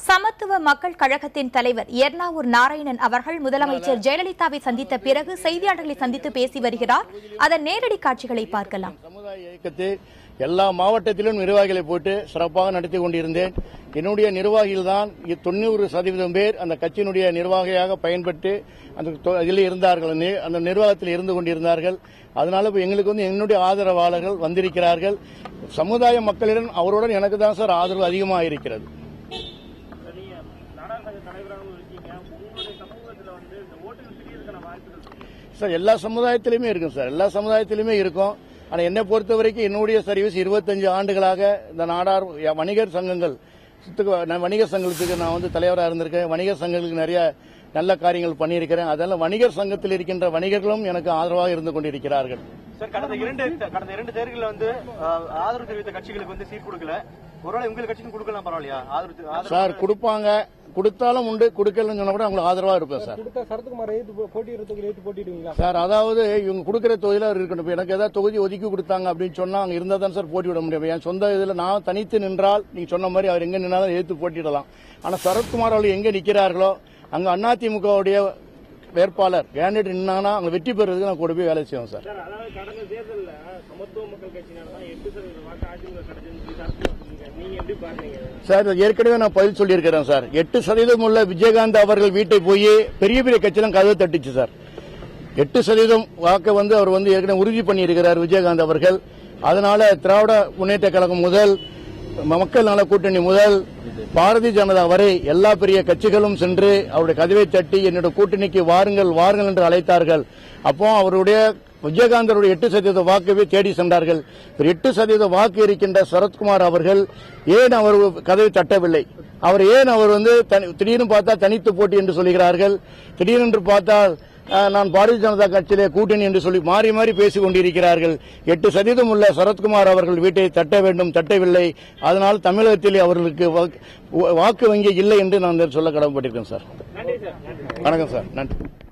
சமத்துவ மக்கள் கழகத்தின் தலைவர் எர்ணாவூர் நாராயணன் அவர்கள் முதலமைச்சர் ஜெயலலிதாவை சந்தித்த பிறகு செய்தியாளர்களை சந்தித்து பேசி வருகிறார் அதன் நேரடி காட்சிகளை பார்க்கலாம் சமுதாய இயக்கத்தை எல்லா மாவட்டத்திலும் நிர்வாகிகளை போட்டு சிறப்பாக நடத்தி கொண்டிருந்தேன் என்னுடைய நிர்வாகிகள் தான் தொண்ணூறு சதவீதம் பேர் அந்த கட்சியினுடைய நிர்வாகியாக பயன்பட்டு அந்த தொ- இதில் இருந்தார்கள் நி- அந்த நிர்வாகத்தில் இருந்து கொண்டிருந்தார்கள் அதனால இப்ப எங்களுக்கு வந்து என்னுடைய ஆதரவாளர்கள் வந்திருக்கிறார்கள் சமுதாய மக்களிடம் அவருடன் எனக்கு தான் சார் ஆதரவு அதிகமாக இருக்கிறது நீங்க நாடாளுமன்ற தலைவராகவும் இருக்கீங்க உங்களுடைய சமூகத்துல வந்து இந்த ஓட்டுகள் பிரியறதுக்கான வாய்ப்புகள் இருக்கு. சார் எல்லா சமுதாயத்திலுமே இருக்கும் சார் எல்லா சமுதாயத்திலுமே இருக்கும் ஆனா என்னை பொறுத்த வரைக்கும் என்னுடைய சர்வீஸ் 25 ஆண்டுகளாக இந்த நாடார் வணிகர் சங்கங்கள் சுத்துக்கு- நான் வணிகர் சங்கத்துக்கு நான் வந்து தலைவராக இருந்திருக்கேன் வணிகர் சங்கங்களுக்கு நிறைய நல்ல காரியங்கள் பண்ணியிருக்கிறேன் அதெல்லாம் வணிகர் சங்கத்தில் இருக்கின்ற வணிகர்களும் எனக்கு ஆதரவாக இருந்து கொண்டிருக்கிறார்கள் சார் கடந்த இரண்டு கடந்த இரண்டு தேர்தலில் வந்து அஹ், ஆதரவு தெரிவித்த கட்சிகளுக்கு வந்து சீட் கொடுக்கல ஒருவேளை உங்கள் கட்சிக்கும் கொடுக்கலாம் பரவாயில்லையா ஆதரவு ஆதரவு சார் கொடுப்பாங்க கொடுத்தாலும் உண்டு கொடுக்கலன்னு சொன்னா கூட அவங்களுக்கு ஆதரவாக இருப்பேன் சார் கொடுத்த சரத்குமார் எதிர்த்து போட்டியிடுற தொகுதி எதிர்த்து போட்டிடுவீங்களா சார் அதாவது இவங்க கொடுக்கிற தொகுதியில் அவர் இருக்கணும் இப்ப எனக்கு ஏதாவது தொகுதி ஒதுக்கி கொடுத்தாங்க அப்படின்னு சொன்னா அங்க இருந்தா தான் சார் போட்டி விட முடியும் என் சொந்த இதுல நான் தனித்து நின்றால் நீங்க சொன்ன மாதிரி அவர் எங்க நின்னாலும் எதிர்த்து போட்டியிடலாம் ஆனா சரத்குமார் அவர்கள் எங்க நிக்கிறார்களோ அங்க அதிமுகவுடைய வேட்பாளர் கேண்டிடேட் நின்னாங்கன்னா அங்க வெற்றி பெறுறதுக்கு நான் கூட போய் வேலை செய்வோம் சார் சார் அதாவது கடந்த தேர்தலில் சமத்துவ மக்கள் கட்சியினால தான் எட்டு சதவீத வாக்கு அதிமுக கிடைச்சதுன்னு சொல்லி கருத்து வச்சிருக்கீங்க. நீங்க எப்படி பாருங்க சார் ஏற்கனவே நான் பதில் சொல்லியிருக்கிறேன் சார் எட்டு சதவீதம் உள்ள விஜயகாந்த் அவர்கள் வீட்டை போய் பெரிய பெரிய கட்சியெல்லாம் கதவு தட்டுச்சு சார் எட்டு சதவீதம் வாக்கை வந்து அவர் வந்து ஏற்கனவே உறுதி பண்ணியிருக்கிறார் விஜயகாந்த் அவர்கள் அதனால திராவிட முன்னேற்ற கழகம் முதல் மக்கள் நல கூட்டணி முதல் பாரதிய ஜனதா வரை எல்லா பெரிய கட்சிகளும் சென்று அவருடைய கதவை தட்டி என்னுடைய கூட்டணிக்கு வாருங்கள் வாருங்கள் என்று அழைத்தார்கள் அப்போ அவருடைய விஜயகாந்தருடைய எட்டு சதவீத வாக்கவே தேடி சென்றார்கள் ஒரு எட்டு சதவீத வாக்கு இருக்கின்ற சரத்குமார் அவர்கள் ஏன் அவர் கதவை தட்டவில்லை அவர் ஏன் அவர் வந்து தனி- திடீர்னு பார்த்தா தனித்து போட்டி என்று சொல்கிறார்கள் திடீரென்று பார்த்தால் அஹ், நான் பாரதிய ஜனதா கட்சியிலே கூட்டணி என்று சொல்லி மாறி மாறி பேசிக் கொண்டிருக்கிறார்கள் எட்டு சதவீதம் உள்ள சரத்குமார் அவர்கள் வீட்டை தட்ட வேண்டும் தட்டவில்லை அதனால் தமிழகத்தில் அவர்களுக்கு வாக்கு- வாக்கு வங்கி இல்லை என்று நான் சொல்ல கடமைப்பட்டிருக்கேன் சார் நன்றி சார் நன்றி வணக்கம் சார் நன்றி